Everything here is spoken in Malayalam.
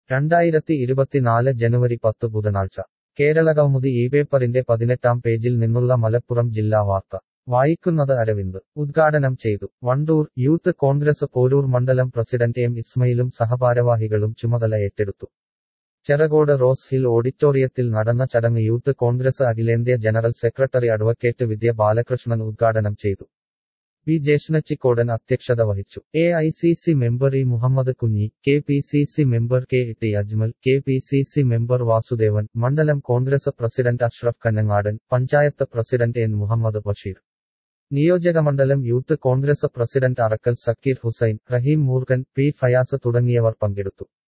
രണ്ടായിരത്തി ഇരുപത്തിനാല് ജനുവരി പത്ത് ബുധനാഴ്ച കേരളകൗമുദി ഈ പേപ്പറിന്റെ പതിനെട്ടാം പേജിൽ നിന്നുള്ള മലപ്പുറം ജില്ലാ വാർത്ത വായിക്കുന്നത് അരവിന്ദ് ഉദ്ഘാടനം ചെയ്തു വണ്ടൂർ യൂത്ത് കോൺഗ്രസ് പോരൂർ മണ്ഡലം പ്രസിഡന്റ് എം ഇസ്മയിലും സഹഭാരവാഹികളും ചുമതല ഏറ്റെടുത്തു ചെറകോട് റോസ് ഹിൽ ഓഡിറ്റോറിയത്തിൽ നടന്ന ചടങ്ങ് യൂത്ത് കോൺഗ്രസ് അഖിലേന്ത്യാ general secretary advocate Vidya Balakrishnan ഉദ്ഘാടനം ചെയ്തു പി ജേഷ്ണച്ചിക്കോടൻ അധ്യക്ഷത വഹിച്ചു A I C C member E Muhammad Kunhi K P C C member K T Ajmal K P C C member Vasudevan മണ്ഡലം Congress president Ashraf Kannangadan panchayat president N Muhammad Basheer നിയോജകമണ്ഡലം youth Congress president Arakkal Sakkir Hussain Rahim Moorkhan P Fayaz തുടങ്ങിയവർ പങ്കെടുത്തു